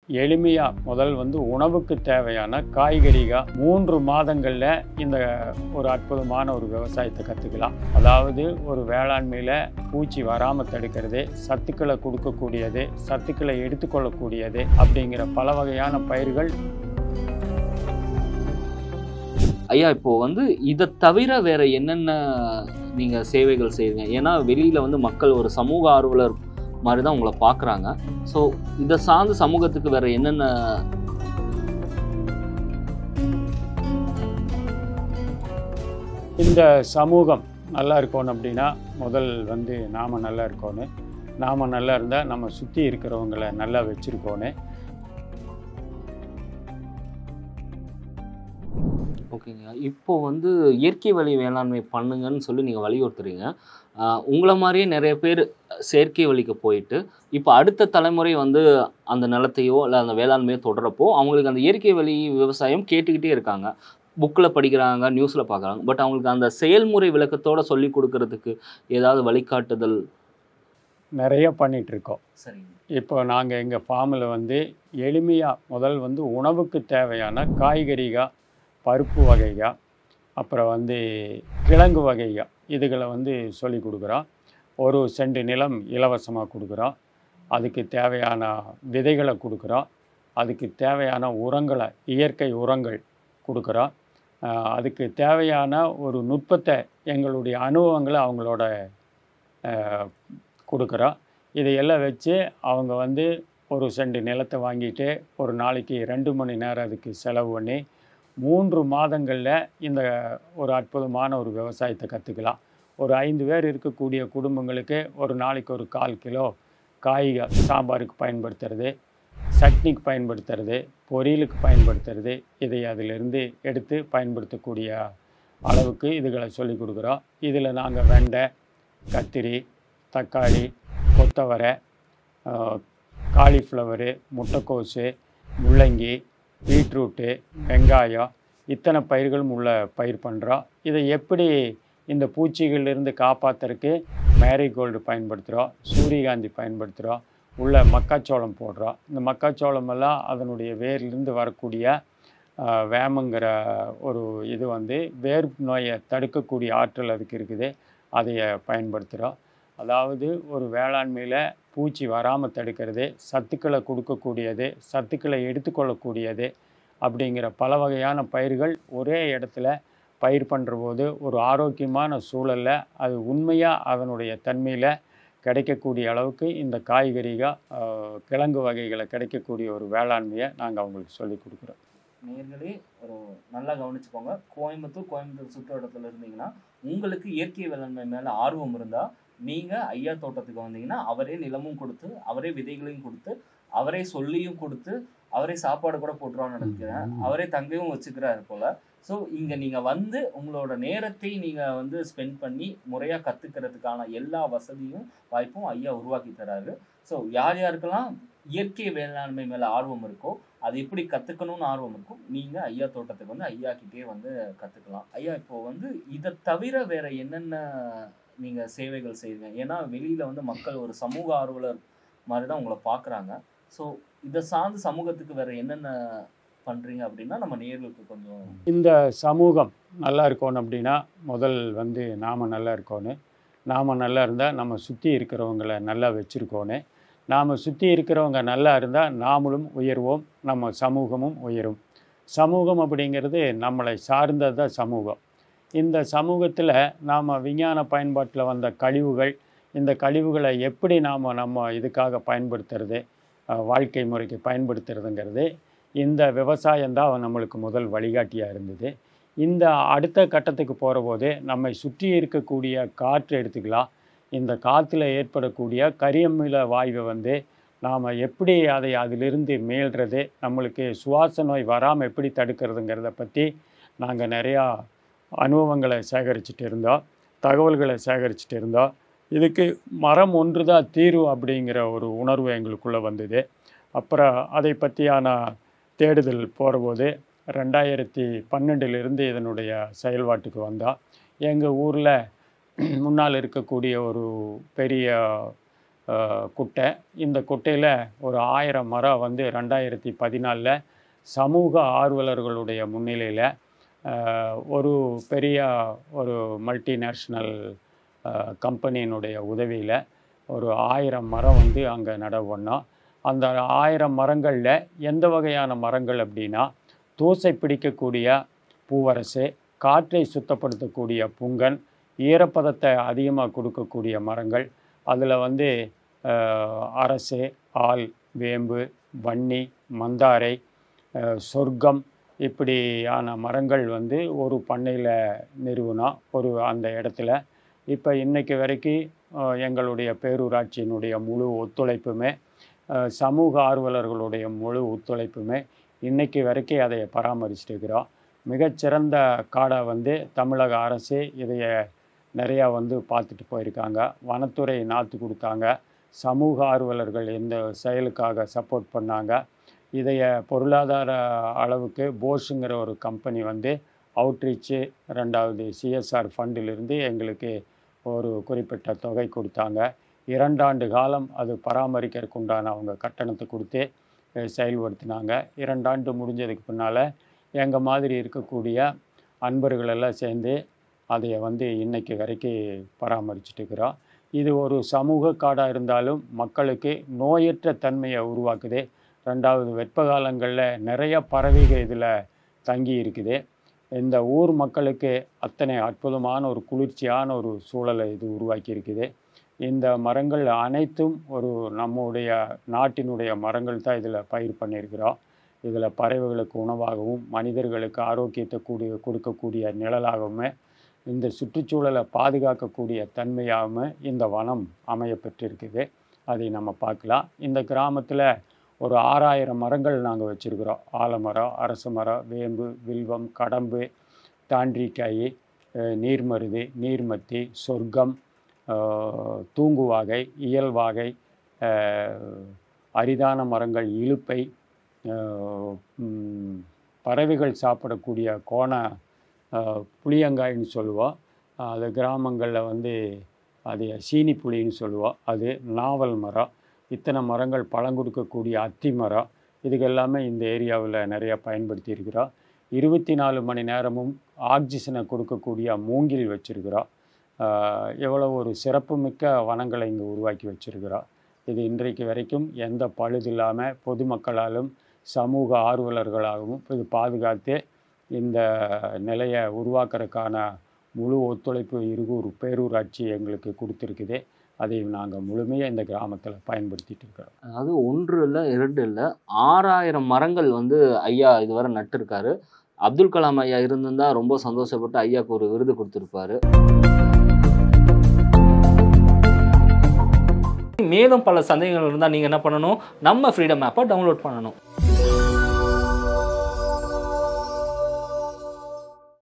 எளிமையாக முதல் வந்து உணவுக்கு தேவையான காய்கறிகள் மூன்று மாதங்களில் இந்த ஒரு அற்புதமான ஒரு விவசாயத்தை கற்றுக்கலாம் அதாவது ஒரு வேளாண்மையில் பூச்சி வராமல் தடுக்கிறது சத்துக்களை கொடுக்கக்கூடியது சத்துக்களை எடுத்துக்கொள்ளக்கூடியது அப்படிங்கிற பல வகையான பயிர்கள் ஐயா இப்போ வந்து இதை தவிர வேற என்னென்ன நீங்க சேவைகள் செய்வீங்க ஏன்னா வெளியில வந்து மக்கள் ஒரு சமூக ஆர்வலர் மாதிரி தான் உங்களை பார்க்குறாங்க ஸோ இதை சார்ந்த சமூகத்துக்கு வேற என்னென்ன இந்த சமூகம் நல்லா இருக்கணும் அப்படின்னா முதல் வந்து நாம் நல்லா இருக்கணும் நாம் நல்லா இருந்தால் நம்ம சுற்றி இருக்கிறவங்கள நல்லா வச்சுருக்கோணும் ஓகேங்க இப்போ வந்து இயற்கை வழி வேளாண்மை பண்ணுங்கன்னு சொல்லி நீங்கள் வலியுறுத்துறீங்க ஆஹ் உங்களை மாதிரியே நிறைய பேர் செயற்கை வழிக்கு போயிட்டு இப்போ அடுத்த தலைமுறை வந்து அந்த நிலத்தையோ இல்லை அந்த வேளாண்மையோ தொடரப்போ அவங்களுக்கு அந்த இயற்கை வழி விவசாயம் கேட்டுக்கிட்டே இருக்காங்க புக்கில் படிக்கிறாங்க நியூஸில் பார்க்குறாங்க பட் அவங்களுக்கு அந்த செயல்முறை விளக்கத்தோட சொல்லி கொடுக்கறதுக்கு ஏதாவது வழிகாட்டுதல் நிறைய பண்ணிட்டு இருக்கோம் சரிங்க இப்போ நாங்கள் எங்கள் ஃபார்மில் வந்து எளிமையாக முதல் வந்து உணவுக்கு தேவையான காய்கறிகள் பருப்பு வகைகள் அப்புறம் வந்து கிழங்கு வகைகள் இதுகளை வந்து சொல்லி கொடுக்குறோம் ஒரு சென்ட் நிலம் இலவசமாக கொடுக்குறோம் அதுக்கு தேவையான விதைகளை கொடுக்குறோம் அதுக்கு தேவையான உரங்களை இயற்கை உரங்கள் கொடுக்குறோம் ஆஹ் அதுக்கு தேவையான ஒரு நுட்பத்தை எங்களுடைய அனுபவங்களை அவங்களோட ஆஹ் கொடுக்குறோம் இதையெல்லாம் வச்சு அவங்க வந்து ஒரு சென்ட் நிலத்தை வாங்கிட்டு ஒரு நாளைக்கு ரெண்டு மணி நேரம் அதுக்கு செலவு பண்ணி மூன்று மாதங்களில் இந்த ஒரு அற்புதமான ஒரு விவசாயத்தை கற்றுக்கலாம் ஒரு ஐந்து பேர் இருக்கக்கூடிய குடும்பங்களுக்கு ஒரு நாளைக்கு ஒரு கால் கிலோ காய்கள் சாம்பாருக்கு பயன்படுத்துறது சட்னிக்கு பயன்படுத்துறது பொரியலுக்கு பயன்படுத்துறது இதை அதிலிருந்து எடுத்து பயன்படுத்தக்கூடிய அளவுக்கு இதுகளை சொல்லி கொடுக்குறோம் இதில் நாங்கள் வெண்டை கத்திரி தக்காளி கொத்தவரை காலிஃப்ளவரு முட்டைக்கோஸு முள்ளங்கி பீட்ரூட்டு வெங்காயம் இத்தனை பயிர்களும் உள்ள பயிர் பண்ணுறோம் இதை எப்படி இந்த பூச்சிகளிலிருந்து காப்பாற்றுறதுக்கு மேரிகோல்டு பயன்படுத்துகிறோம் சூரியகாந்தி பயன்படுத்துகிறோம் உள்ள மக்காச்சோளம் போடுறோம் இந்த மக்காச்சோளம் எல்லாம் அதனுடைய வேர்லேருந்து வரக்கூடிய ஆஹ், வேமங்கிற ஒரு இது வந்து வேர் நோயை தடுக்கக்கூடிய ஆற்றல் அதுக்கு இருக்குது அதைய பயன்படுத்துகிறோம் அதாவது ஒரு வேளாண்மையில் பூச்சி வராமல் தடுக்கிறது சத்துக்களை கொடுக்கக்கூடியது சத்துக்களை எடுத்துக்கொள்ளக்கூடியது அப்படிங்கிற பல வகையான பயிர்கள் ஒரே இடத்துல பயிர் பண்ணுற போது ஒரு ஆரோக்கியமான சூழலில் அது உண்மையாக அதனுடைய தன்மையில் கிடைக்கக்கூடிய அளவுக்கு இந்த காய்கறிகள் ஆஹ், கிழங்கு வகைகளை கிடைக்கக்கூடிய ஒரு வேளாண்மையை நாங்கள் அவங்களுக்கு சொல்லி கொடுக்குறோம் நேர்களே ஒரு நல்லா கவனிச்சுக்கோங்க கோயம்புத்தூர் கோயம்புத்தூர் சுற்றுவட்டத்தில் இருந்தீங்கன்னா உங்களுக்கு இயற்கை வேளாண்மை மேலே ஆர்வம் இருந்தால் நீங்கள் ஐயா தோட்டத்துக்கு வந்தீங்கன்னா அவரே நிலமும் கொடுத்து அவரே விதைகளையும் கொடுத்து அவரே சொல்லியும் கொடுத்து அவரே சாப்பாடு கூட போட்டுருவான்னு நினைக்கிறேன் அவரே தங்கையும் வச்சுக்கிறாரு போல ஸோ இங்கே நீங்கள் வந்து உங்களோட நேரத்தை நீங்கள் வந்து ஸ்பெண்ட் பண்ணி முறையாக கற்றுக்கிறதுக்கான எல்லா வசதியும் வாய்ப்பும் ஐயா உருவாக்கி தராரு ஸோ யார் யாருக்கெல்லாம் இயற்கை வேளாண்மை மேலே ஆர்வம் இருக்கோ அது எப்படி கற்றுக்கணும்னு ஆர்வம் இருக்கும் நீங்கள் ஐயா தோட்டத்துக்கு வந்து ஐயா கிட்டே வந்து கற்றுக்கலாம் ஐயா இப்போ வந்து இதை தவிர வேற என்னென்ன நீங்கள் சேவைகள் செய்வீங்க ஏன்னா வெளியில் வந்து மக்கள் ஒரு சமூக ஆர்வலர் மாதிரி தான் உங்களை பார்க்குறாங்க ஸோ இதை சார்ந்து சமூகத்துக்கு வேற என்னென்ன பண்ணுறீங்க அப்படின்னா நம்ம நேர்களுக்கு கொஞ்சம் இந்த சமூகம் நல்லா இருக்கணும் அப்படின்னா முதல் வந்து நாம் நல்லா இருக்கணும் நாம் நல்லா இருந்தால் நம்ம சுற்றி இருக்கிறவங்கள நல்லா வச்சுருக்கோணும் நாம் சுற்றி இருக்கிறவங்க நல்லா இருந்தால் நாமளும் உயர்வோம் நம்ம சமூகமும் உயரும் சமூகம் அப்படிங்கிறது நம்மளை சார்ந்தது தான் சமூகம் இந்த சமூகத்தில் நாம் விஞ்ஞான பயன்பாட்டில் வந்த கழிவுகள் இந்த கழிவுகளை எப்படி நாம் நம்ம இதுக்காக பயன்படுத்துறது அஹ், வாழ்க்கை முறைக்கு பயன்படுத்துறதுங்கிறது இந்த விவசாயம்தான் நம்மளுக்கு முதல் வழிகாட்டியாக இருந்தது இந்த அடுத்த கட்டத்துக்கு போகிற போது நம்மை சுற்றி இருக்கக்கூடிய காற்று எடுத்துக்கலாம் இந்த காற்றுல ஏற்படக்கூடிய கரியமில வாயுவை வந்து நாம் எப்படி அதை அதிலிருந்து மீள்றது நம்மளுக்கு சுவாச நோய் வராமல் எப்படி தடுக்கிறதுங்கிறத பற்றி நாங்கள் நிறையா அனுபவங்களை சேகரிச்சுட்டு இருந்தோம் தகவல்களை சேகரிச்சுட்டு இருந்தோம் இதுக்கு மரம் ஒன்று தான் தீர்வு அப்படிங்கிற ஒரு உணர்வு எங்களுக்குள்ளே வந்தது அப்புறம் அதை பற்றியான தேடுதல் போகிறபோது ரெண்டாயிரத்தி பன்னெண்டிலிருந்து இதனுடைய செயல்பாட்டுக்கு வந்தோம் எங்கள் ஊரில் முன்னால் இருக்கக்கூடிய ஒரு பெரிய அஹ், குட்டை இந்த குட்டையில் ஒரு ஆயிரம் மரம் வந்து ரெண்டாயிரத்தி பதினாலில் சமூக ஆர்வலர்களுடைய முன்னிலையில் ஒரு பெரிய ஒரு மல்டிநேஷ்னல் கம்பெனியினுடைய உதவியில் ஒரு ஆயிரம் மரம் வந்து அங்கே நட பண்ணோம் அந்த ஆயிரம் மரங்களில் எந்த வகையான மரங்கள் அப்படின்னா தூசை பிடிக்கக்கூடிய பூவரசு காற்றை சுத்தப்படுத்தக்கூடிய புங்கன் ஈரப்பதத்தை அதிகமாக கொடுக்கக்கூடிய மரங்கள் அதில் வந்து அஹ், அரசு ஆல் வேம்பு வன்னி மந்தாரை அஹ், சொர்க்கம் இப்படியான மரங்கள் வந்து ஒரு பண்ணையில் நிறுவனம் ஒரு அந்த இடத்துல இப்போ இன்னைக்கு வரைக்கும் அஹ், எங்களுடைய பேரூராட்சியினுடைய முழு ஒத்துழைப்புமே அஹ், சமூக ஆர்வலர்களுடைய முழு ஒத்துழைப்புமே இன்னைக்கு வரைக்கும் அதை பராமரிச்சுட்டு இருக்கிறோம் மிகச்சிறந்த காடை வந்து தமிழக அரசு இதைய நிறையா வந்து பார்த்துட்டு போயிருக்காங்க வனத்துறை நாற்று கொடுத்தாங்க சமூக ஆர்வலர்கள் இந்த செயலுக்காக சப்போர்ட் பண்ணாங்க இதைய பொருளாதார அளவுக்கு போஷுங்கிற ஒரு கம்பெனி வந்து அவுட்ரீச்சு ரெண்டாவது சிஎஸ்ஆர் ஃபண்டிலிருந்து எங்களுக்கு ஒரு குறிப்பிட்ட தொகை கொடுத்தாங்க இரண்டாண்டு காலம் அது பராமரிக்கிறதுக்கு உண்டான அவங்க கட்டணத்தை கொடுத்து அஹ், செயல்படுத்தினாங்க இரண்டாண்டு முடிஞ்சதுக்கு பின்னால் எங்கள் மாதிரி இருக்கக்கூடிய அன்பர்கள் எல்லாம் சேர்ந்து அதை வந்து இன்னைக்கு வரைக்கும் பராமரிச்சுட்டு இருக்கிறோம் இது ஒரு சமூக காடாக இருந்தாலும் மக்களுக்கு நோயற்ற தன்மையை உருவாக்குது ரெண்டாவது வெப்ப காலங்களில் நிறைய பறவைகள் இதில் தங்கி இருக்குது இந்த ஊர் மக்களுக்கு அத்தனை அற்புதமான ஒரு குளிர்ச்சியான ஒரு சூழலை இது உருவாக்கி இருக்குது இந்த மரங்கள் அனைத்தும் ஒரு நம்முடைய நாட்டினுடைய மரங்கள் தான் இதில் பயிர் பண்ணியிருக்கிறோம் இதில் பறவைகளுக்கு உணவாகவும் மனிதர்களுக்கு ஆரோக்கியத்தை கூடிய கொடுக்கக்கூடிய நிழலாகவுமே இந்த சுற்றுச்சூழலை பாதுகாக்கக்கூடிய தன்மையாகவும் இந்த வனம் அமைய பெற்றிருக்குது அதை நம்ம பார்க்கலாம் இந்த கிராமத்தில் ஒரு ஆறாயிரம் மரங்கள் நாங்கள் வச்சுருக்கிறோம் ஆலமரம் அரச மரம் வேம்பு வில்வம் கடம்பு தாண்டிக்காய் அஹ், நீர்மருது நீர்மத்தி சொர்க்கம் அஹ், தூங்குவாகை இயல்வாகை அஹ், அரிதான மரங்கள் இலுப்பை அஹ், ம், பறவைகள் சாப்பிடக்கூடிய கோண அஹ், புளியங்காய்ன்னு சொல்லுவோம் அது கிராமங்களில் வந்து அது சீனி புளின்னு சொல்லுவோம் அது நாவல் மரம் இத்தனை மரங்கள் பழம் கொடுக்கக்கூடிய அத்தி மரம் இதுக்கு எல்லாமே இந்த ஏரியாவில் நிறையா பயன்படுத்தி இருக்கிறோம் இருபத்தி நாலு மணி நேரமும் ஆக்சிஜனை கொடுக்கக்கூடிய மூங்கில் வச்சுருக்கிறோம் எவ்வளோ ஒரு சிறப்புமிக்க வனங்களை இங்கே உருவாக்கி வச்சுருக்கிறோம் இது இன்றைக்கு வரைக்கும் எந்த பழுதில்லாமல் பொதுமக்களாலும் சமூக ஆர்வலர்களாகவும் இது பாதுகாத்து இந்த நிலையை உருவாக்குறதுக்கான முழு ஒத்துழைப்பு இருகூர் பேரூராட்சி எங்களுக்கு கொடுத்துருக்குது அதை நாங்கள் முழுமையாக இந்த கிராமத்தில் பயன்படுத்திட்டு இருக்கிறோம் அதாவது ஒன்று இல்லை இரண்டு இல்லை ஆறாயிரம் மரங்கள் வந்து ஐயா இதுவரை நட்டிருக்காரு அப்துல் கலாம் ஐயா இருந்திருந்தா ரொம்ப சந்தோஷப்பட்டு ஐயாக்கு ஒரு விருது கொடுத்துருப்பாரு மேலும் பல சந்தேகங்கள் இருந்தால் நீங்கள் என்ன பண்ணணும் நம்ம ஃப்ரீடம் ஆப்பை டவுன்லோட் பண்ணணும்